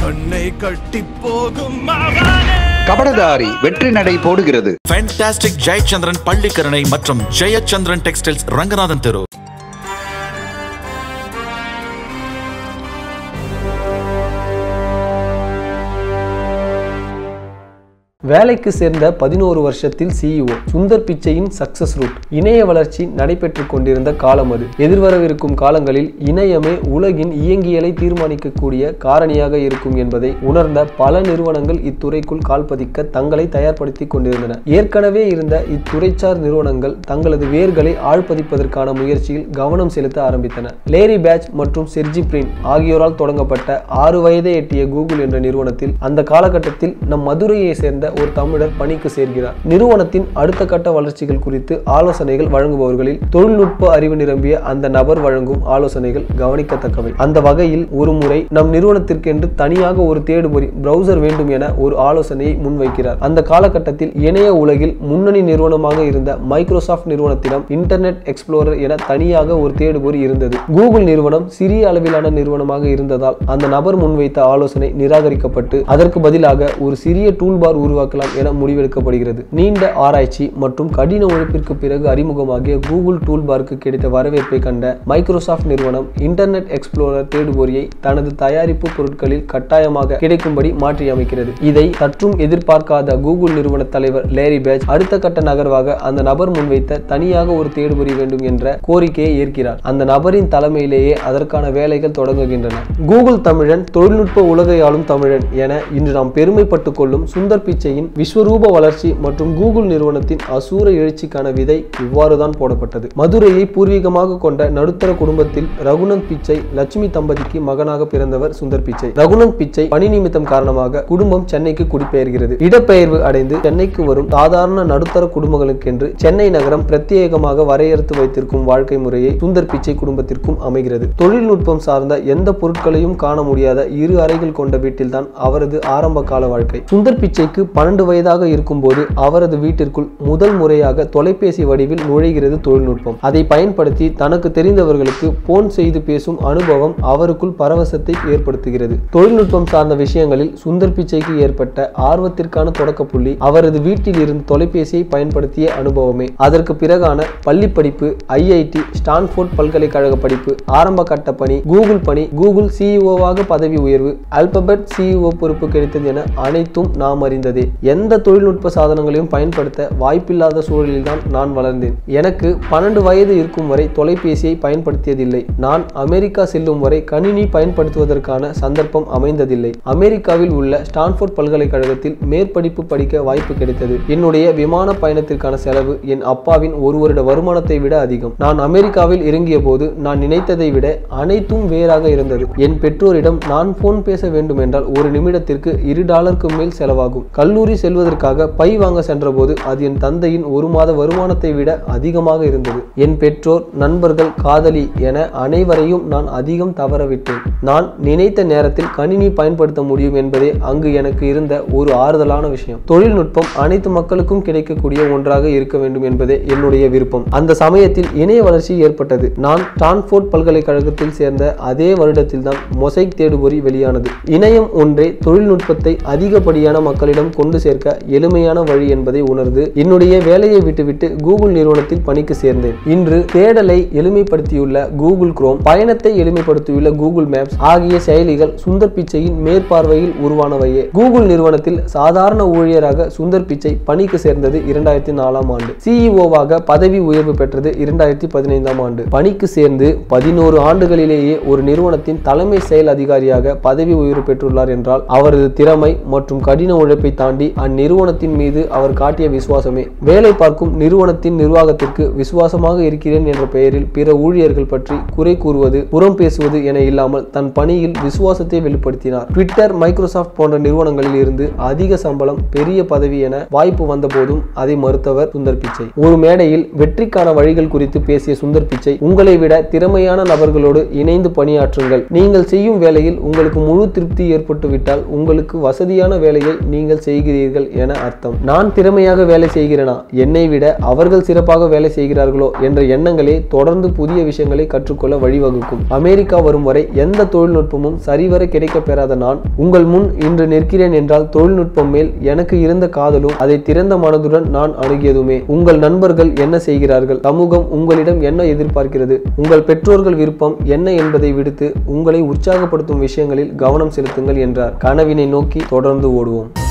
கண்ணை கட்டி போகும் அவனே கபடதாரி வெற்றி நடை போடுகிறது ஃபேண்டாஸ்டிக் ஜெயச்சந்திரன் பள்ளிக்கரணை மற்றும் ஜெயச்சந்திரன் டெக்ஸ்டைல்ஸ் ரங்கநாதன் தெரு வேலைக்கு சேர்ந்த பதினோரு வருஷத்தில் சிஇஓ சுந்தர் பிச்சையின் சக்சஸ் ரூட் இணைய வளர்ச்சி நடைபெற்று கொண்டிருந்த காலம் அது எதிர்வரவிருக்கும் காலங்களில் இணையமே உலகின் இயங்கியலை தீர்மானிக்கக்கூடிய காரணியாக இருக்கும் என்பதை உணர்ந்த பல நிறுவனங்கள் இத்துறைக்குள் கால்பதிக்க தங்களை தயார்படுத்திக் கொண்டிருந்தன ஏற்கனவே இருந்த இத்துறைச்சார் நிறுவனங்கள் தங்களது வேர்களை ஆழ்பதிப்பதற்கான முயற்சியில் கவனம் செலுத்த ஆரம்பித்தன லேரி பேட்ச் மற்றும் செர்ஜி பிரின் ஆகியோரால் தொடங்கப்பட்ட ஆறு வயதை எட்டிய கூகுள் என்ற நிறுவனத்தில் அந்த காலகட்டத்தில் நம் மதுரையை சேர்ந்த ஒரு தமிழர் பணிக்கு சேர்கிறார் நிறுவனத்தின் அடுத்த கட்ட வளர்ச்சிகள் குறித்து ஆலோசனைகள் வழங்குபவர்களில் தொழில்நுட்ப அறிவு நிரம்பிய அந்த நபர் வழங்கும் ஆலோசனைகள் கவனிக்கத்தக்கவை அந்த வகையில் ஒரு முறை நம் நிறுவனத்திற்கென்று தனியாக ஒரு தேடுபொறி பிரவுசர் வேண்டும் என ஒரு ஆலோசனையை முன்வைக்கிறார் அந்த காலகட்டத்தில் இணைய உலகில் முன்னணி நிறுவனமாக இருந்த மைக்ரோசாஃப்ட் நிறுவனத்திடம் இன்டர்நெட் எக்ஸ்ப்ளோரர் என தனியாக ஒரு தேடுபொறி இருந்தது கூகுள் நிறுவனம் சிறிய அளவிலான நிறுவனமாக இருந்ததால் அந்த நபர் முன்வைத்த ஆலோசனை நிராகரிக்கப்பட்டு அதற்கு பதிலாக ஒரு சிறிய டூல்பார் உருவாக்கலாம் என முடிவெடுக்கப்படுகிறது நீண்ட ஆராய்ச்சி மற்றும் கடின உழைப்பிற்கு பிறகு அறிமுகமாகிய கூகுள் டூல்பாருக்கு கிடைத்த வரவேற்பை கண்ட மைக்ரோசாஃப்ட் நிறுவனம் இன்டர்நெட் எக்ஸ்ப்ளோரர் தேடுபொறியை தனது தயாரிப்பு பொருட்களில் கட்டாயமாக கிடைக்கும்படி மாற்றி அமைக்கிறது இதை சற்றும் எதிர்பார்க்காத கூகுள் நிறுவன தலைவர் லேரி பேஜ் அடுத்த கட்ட நகர்வாக அந்த நபர் முன்வைத்த தனியாக ஒரு தேடுபொறி வேண்டும் என்ற கோரிக்கையை ஏற்கிறார் அந்த நபரின் தலைமையிலேயே அதற்கான வேலைகள் தொடங்குகின்றன கூகுள் தமிழன் தொழில்நுட்ப உலகை ஆளும் தமிழன் என இன்று நாம் பெருமைப்பட்டுக் கொள்ளும் சுந்தர் பிச்சையின் விஸ்வரூப வளர்ச்சி மற்றும் கூகுள் நிறுவனத்தின் அசூர எழுச்சிக்கான விதை இவ்வாறுதான் போடப்பட்டது மதுரையை பூர்வீகமாக கொண்ட நடுத்தர குடும்பத்தில் ரகுநந்த் பிச்சை லட்சுமி தம்பதிக்கு மகனாக பிறந்தவர் சுந்தர் பிச்சை ரகுநந்த் பிச்சை பணி நிமித்தம் காரணமாக குடும்பம் சென்னைக்கு குடிபெயர்கிறது இடப்பெயர்வு அடைந்து சென்னைக்கு வரும் சாதாரண நடுத்தர குடும்பங்களுக்கென்று சென்னை நகரம் பிரத்யேகமாக வரையறுத்து வைத்திருக்கும் வாழ்க்கை முறையை சுந்தர் பிச்சை குடும்பத்திற்கும் அமைகிறது தொழில்நுட்பம் சார்ந்த எந்த பொருட்களையும் காண முடியாத இரு அறைகள் கொண்ட வீட்டில்தான் அவரது ஆரம்ப கால வாழ்க்கை சுந்தர் பிச்சைக்கு பன்னெண்டு வயதாக இருக்கும்போது அவரது வீட்டிற்குள் முதல் முறையாக தொலைபேசி வடிவில் நுழைகிறது தொழில்நுட்பம் அதை பயன்படுத்தி தனக்கு தெரிந்தவர்களுக்கு போன் செய்து பேசும் அனுபவம் அவருக்குள் பரவசத்தை ஏற்படுத்துகிறது தொழில்நுட்பம் சார்ந்த விஷயங்களில் சுந்தர் பிச்சைக்கு ஏற்பட்ட ஆர்வத்திற்கான தொடக்க புள்ளி அவரது வீட்டில் இருந்து தொலைபேசியை பயன்படுத்திய அனுபவமே அதற்கு பிறகான பள்ளி படிப்பு ஐஐடி ஸ்டான்ஃபோர்ட் பல்கலைக்கழக படிப்பு ஆரம்ப கட்ட பணி கூகுள் பணி கூகுள் சிஇஓவாக பதவி உயர்வு அல்பபெட் சிஇஓ பொறுப்பு கிடைத்தது என அனைத்தும் நாம் அறிந்ததே எந்த தொழில்நுட்ப சாதனங்களையும் பயன்படுத்த வாய்ப்பில்லாத சூழலில்தான் நான் வளர்ந்தேன் எனக்கு பன்னெண்டு வயது இருக்கும் வரை தொலைபேசியை பயன்படுத்தியதில்லை நான் அமெரிக்கா செல்லும் வரை கணினி பயன்படுத்துவதற்கான சந்தர்ப்பம் அமைந்ததில்லை அமெரிக்காவில் உள்ள ஸ்டான்ஃபோர்ட் பல்கலைக்கழகத்தில் மேற்படிப்பு படிக்க வாய்ப்பு கிடைத்தது என்னுடைய விமான பயணத்திற்கான செலவு என் அப்பாவின் ஒரு வருட வருமானத்தை விட அதிகம் நான் அமெரிக்காவில் இறங்கிய போது நான் நினைத்ததை விட அனைத்தும் வேறாக இருந்தது என் பெற்றோரிடம் நான் போன் பேச வேண்டும் என்றால் ஒரு நிமிடத்திற்கு இரு டாலருக்கு மேல் செலவாகும் கல்லூரி செல்வதற்காக பை வாங்க சென்றபோது அது என் தந்தையின் ஒரு மாத வருமானத்தை விட அதிகமாக இருந்தது என் பெற்றோர் நண்பர்கள் காதலி என அனைவரையும் நான் அதிகம் தவறவிட்டேன் நான் நினைத்த நேரத்தில் கணினி பயன்படுத்த முடியும் என்பதே அங்கு எனக்கு இருந்த ஒரு ஆறுதலான விஷயம் தொழில்நுட்பம் அனைத்து மக்களுக்கும் கிடைக்கக்கூடிய ஒன்றாக இருக்க வேண்டும் என்பதே என்னுடைய விருப்பம் அந்த சமயத்தில் இணைய வளர்ச்சி ஏற்பட்டது நான் ஸ்டான்ஃபோர்ட் பல்கலைக்கழகத்தில் சேர்ந்த அதே வருடத்தில் தான் மொசைக் தேடுபொறி வெளியானது இணையம் ஒன்றே தொழில்நுட்பத்தை அதிகப்படியான மக்களிடம் கொண்டு சேர்க்க எளிமையான வழி என்பதை உணர்ந்து என்னுடைய வேலையை விட்டுவிட்டு கூகுள் நிறுவனத்தில் பணிக்கு சேர்ந்தேன் இன்று தேடலை எளிமைப்படுத்தியுள்ள கூகுள் குரோம் பயணத்தை எளிமைப்படுத்தியுள்ள கூகுள் மேப்ஸ் ஆகிய செயலிகள் சுந்தர் பிச்சையின் மேற்பார்வையில் உருவானவையே கூகுள் நிறுவனத்தில் சாதாரண ஊழியராக சுந்தர் பிச்சை பணிக்கு சேர்ந்தது இரண்டாயிரத்தி நாலாம் ஆண்டு சிஇஓவாக பதவி உயர்வு பெற்றது இரண்டாயிரத்தி பதினைந்தாம் ஆண்டு பணிக்கு சேர்ந்து பதினோரு ஆண்டுகளிலேயே ஒரு நிறுவனத்தின் தலைமை செயல் அதிகாரியாக பதவி உயர்வு பெற்றுள்ளார் என்றால் அவரது திறமை மற்றும் கடின உழைப்பை தாண்டி அந்நிறுவனத்தின் மீது அவர் காட்டிய விசுவாசமே வேலை பார்க்கும் நிறுவனத்தின் நிர்வாகத்திற்கு விசுவாசமாக இருக்கிறேன் என்ற பெயரில் பிற ஊழியர்கள் பற்றி குறை கூறுவது புறம் பேசுவது என இல்லாமல் தன் பணியில் விசுவாசத்தை வெளிப்படுத்தினார் ட்விட்டர் மைக்ரோசாஃப்ட் போன்ற நிறுவனங்களில் இருந்து அதிக சம்பளம் பெரிய பதவி என வாய்ப்பு வந்த போதும் அதை மறுத்தவர் சுந்தர் பிச்சை ஒரு மேடையில் வெற்றிக்கான வழிகள் குறித்து பேசிய சுந்தர் பிச்சை உங்களை விட திறமையான நபர்களோடு இணைந்து பணியாற்றுங்கள் நீங்கள் செய்யும் வேலையில் உங்களுக்கு முழு திருப்தி ஏற்பட்டுவிட்டால் உங்களுக்கு வசதியான வேலையை நீங்கள் செய்கிறீர்கள் செய்கிறீர்கள் என அர்த்தம் நான் திறமையாக வேலை செய்கிறேனா என்னை விட அவர்கள் சிறப்பாக வேலை செய்கிறார்களோ என்ற எண்ணங்களே தொடர்ந்து புதிய விஷயங்களை கற்றுக்கொள்ள வழிவகுக்கும் அமெரிக்கா வரும் வரை எந்த தொழில்நுட்பமும் சரிவர கிடைக்கப் பெறாத நான் உங்கள் முன் இன்று நிற்கிறேன் என்றால் தொழில்நுட்பம் மேல் எனக்கு இருந்த காதலும் அதை திறந்த மனதுடன் நான் அணுகியதுமே உங்கள் நண்பர்கள் என்ன செய்கிறார்கள் சமூகம் உங்களிடம் என்ன எதிர்பார்க்கிறது உங்கள் பெற்றோர்கள் விருப்பம் என்ன என்பதை விடுத்து உங்களை உற்சாகப்படுத்தும் விஷயங்களில் கவனம் செலுத்துங்கள் என்றார் கனவினை நோக்கி தொடர்ந்து ஓடுவோம்